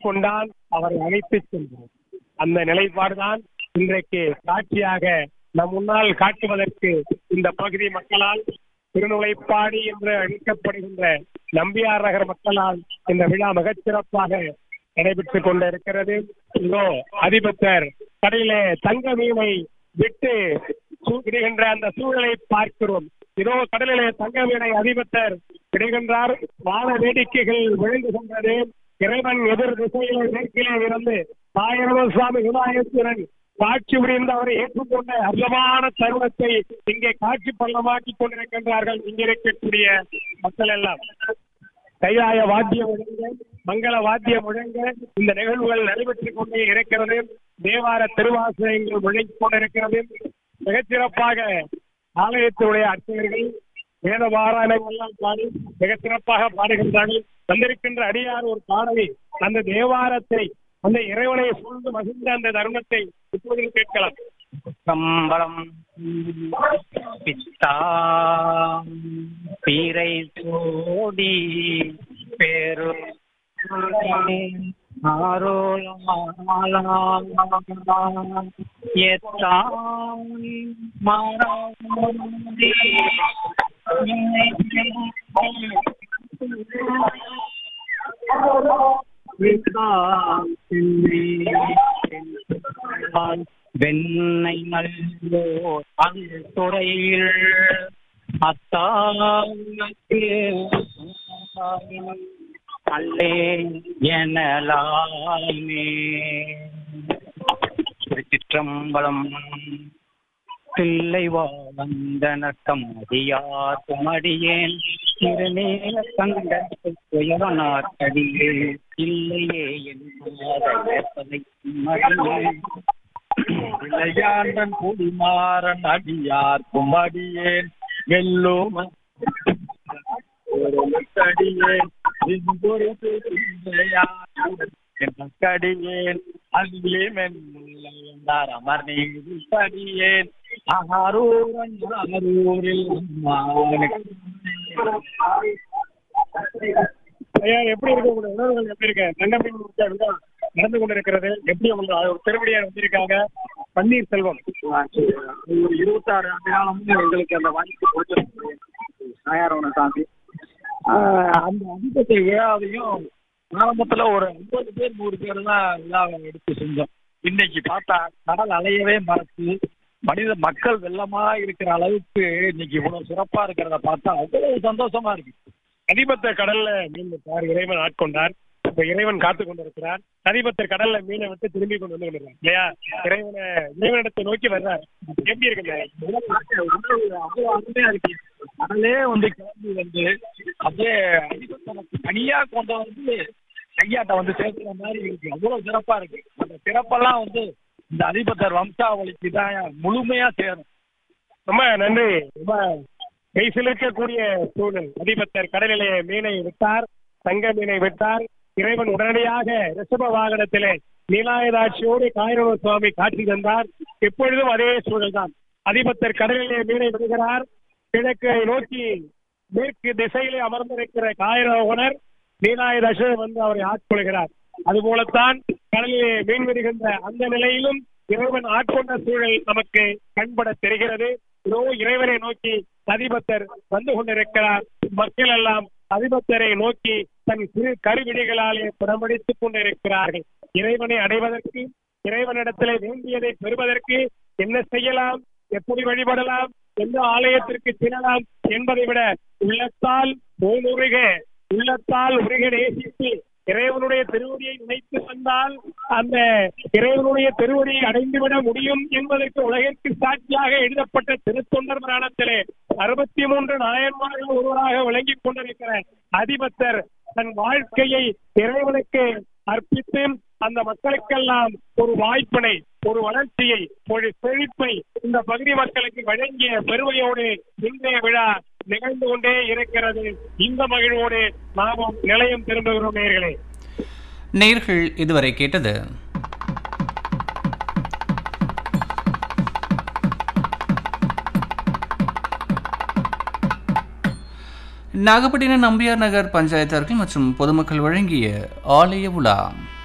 ஆட்கொண்டால் அவரை அழைத்து சென்றார் அந்த நிலைப்பாடுதான் இன்றைக்கு காட்சியாக நம் முன்னால் காட்டுவதற்கு இந்த பகுதி மக்களால் திருநுழைப்பாடி என்று அழைக்கப்படுகின்ற நம்பியார் நகர் மக்களால் இந்த விழா மிகச் சிறப்பாக நடைபெற்றுக் கொண்டிருக்கிறது இதோ அதிபத்தர் கடையிலே தங்க மீனை விட்டு சூ- விடுகின்ற அந்த சூழலை பார்க்கிறோம் இதோ கடலிலே தங்க மீனை அதிபத்தர் விடுகின்றார் வான வேடிக்கைகள் விழுங்குகின்றது இறைவன் எதிர் திசையிலே மேற்கிலே இருந்து ஆயிரம் சுவாமி விநாயகத்துடன் காட்சி புரிந்து அவரை ஏற்றுக்கொண்ட அற்புதமான தருணத்தை இங்கே காட்சி பள்ளமாக்கி கொண்டிருக்கின்றார்கள் இங்கே இருக்கக்கூடிய மக்கள் எல்லாம் கையாய வாத்தியம் முழங்க மங்கள வாத்தியம் முழங்க இந்த நிகழ்வுகள் நடைபெற்றுக் கொண்டே இருக்கிறது தேவார திருவாசகங்கள் முழங்கிக் கொண்டிருக்கிறது மிகச்சிறப்பாக ஆலயத்தினுடைய அர்ச்சகர்கள் வேத பாராயணங்கள் எல்லாம் பாடி மிகச் சிறப்பாக பாடுகின்றார்கள் வந்திருக்கின்ற அடியார் ஒரு பாடலை அந்த தேவாரத்தை அந்த இறைவனை சூழ்ந்து மகிழ்ந்த அந்த தருணத்தை இப்பொழுது கேட்கலாம் கம்பளம் பித்தா பீரை சோடி பேரு வெண்ணை நல்லோர் அந்த துறையில் அத்தாவுக்கு அல்லே எனலாமே திருச்சிற்றம்பலம் பிள்ளை வாழ்ந்த நட்டம் அடியார் குமடியேன் திருநேர கண்ட துயரனாட்டடியே இல்லையே என்பதை மடியேன் இளையாண்டன் குடிமாறன் அடியார் குமடியேன் வெல்லும் அடியேன் கடியேன் அங்கே மென்முள்ளார் அமர் நீதி கடியேன் ஆரூரன் ஆரூரில் ஐயா எப்படி இருக்கு உங்களுடைய உணர்வுகள் எப்படி இருக்கு தங்கமீன் முடிச்ச விழா நடந்து கொண்டிருக்கிறது எப்படி உங்களுக்கு ஒரு திருவடியார் வந்திருக்காங்க பன்னீர் செல்வம் ஒரு இருபத்தாறு ஆண்டு காலமும் எங்களுக்கு அந்த வாய்ப்பு கொடுத்துருக்கு நாயாரோன சாமி ஆஹ் அந்த அந்தத்தை விழாவையும் ஆரம்பத்துல ஒரு ஐம்பது பேர் நூறு பேர் தான் விழாவை எடுத்து செஞ்சோம் இன்னைக்கு பார்த்தா கடல் அலையவே மறத்து மனித மக்கள் வெள்ளமா இருக்கிற அளவுக்கு இன்னைக்கு இவ்வளவு சிறப்பா இருக்கிறத பார்த்தா அவ்வளவு சந்தோஷமா இருக்கு அதிபத்தர் கடல்ல மீன் விட்டார் இறைவன் ஆட்கொண்டார் இப்ப இறைவன் காத்து கொண்டிருக்கிறார் அதிபத்தர் கடல்ல மீனை விட்டு திரும்பி கொண்டு வந்து கொண்டிருக்கார் இல்லையா இறைவனை இறைவனிடத்தை நோக்கி வர்றார் எப்படி இருக்குங்க இதெல்லாம் பார்க்க உணர்வு அவ்வளவு அருமையா இருக்கு கடலே வந்து கிளம்பி வந்து அப்படியே அதிபத்தனுக்கு தனியா கொண்டு வந்து கையாட்ட வந்து சேர்க்கிற மாதிரி இருக்கு அவ்வளவு சிறப்பா இருக்கு அந்த சிறப்பெல்லாம் வந்து இந்த அதிபத்தர் வம்சாவளிக்கு தான் முழுமையா சேரும் ரொம்ப நன்றி ரொம்ப கைசிலிருக்கக்கூடிய சூழல் அதிபத்தர் கடலிலே மீனை விட்டார் தங்க மீனை விட்டார் இறைவன் உடனடியாக ரிஷப வாகனத்திலே நீலாயதாட்சியோடு காயிரவ சுவாமி காட்சி தந்தார் எப்பொழுதும் அதே சூழல் தான் அதிபத்தர் கடலிலே மீனை விடுகிறார் கிழக்கை நோக்கி மேற்கு திசையிலே அமர்ந்திருக்கிற காயிரவனர் நீலாயதாட்சி வந்து அவரை ஆட்கொள்கிறார் அதுபோலத்தான் கடலிலே மீன் விடுகின்ற அந்த நிலையிலும் இறைவன் ஆட்கொண்ட சூழல் நமக்கு கண்பட தெரிகிறது இதோ இறைவனை நோக்கி அதிபத்தர் வந்து கொண்டிருக்கிறார் மக்கள் எல்லாம் அதிபத்தரை நோக்கி தன் சிறு கருவிடிகளாலே புறமடித்துக் கொண்டிருக்கிறார்கள் இறைவனை அடைவதற்கு இறைவனிடத்திலே வேண்டியதை பெறுவதற்கு என்ன செய்யலாம் எப்படி வழிபடலாம் எந்த ஆலயத்திற்கு செல்லலாம் என்பதை விட உள்ளத்தால் ஓமுருக உள்ளத்தால் உருக நேசித்து இறைவனுடைய திருவடியை நினைத்து வந்தால் அந்த இறைவனுடைய திருவடியை அடைந்துவிட முடியும் என்பதற்கு உலகிற்கு சாட்சியாக எழுதப்பட்ட திருத்தொண்டர் புராணத்திலே அறுபத்தி மூன்று நாயன்மார்கள் ஒருவராக விளங்கிக் கொண்டிருக்கிற அதிபத்தர் தன் வாழ்க்கையை இறைவனுக்கு அர்ப்பித்து அந்த மக்களுக்கெல்லாம் ஒரு வாய்ப்பினை ஒரு வளர்ச்சியை ஒரு செழிப்பை இந்த பகுதி மக்களுக்கு வழங்கிய பெருமையோடு இன்றைய விழா நிகழ்ந்து கொண்டே இருக்கிறது இந்த மகிழ்வோடு நாமும் நிலையம் திரும்புகிறோம் நேயர்களே நேர்கள் இதுவரை கேட்டது நாகப்பட்டினம் நம்பியார் நகர் பஞ்சாயத்தார்கள் மற்றும் பொதுமக்கள் வழங்கிய ஆலய உலா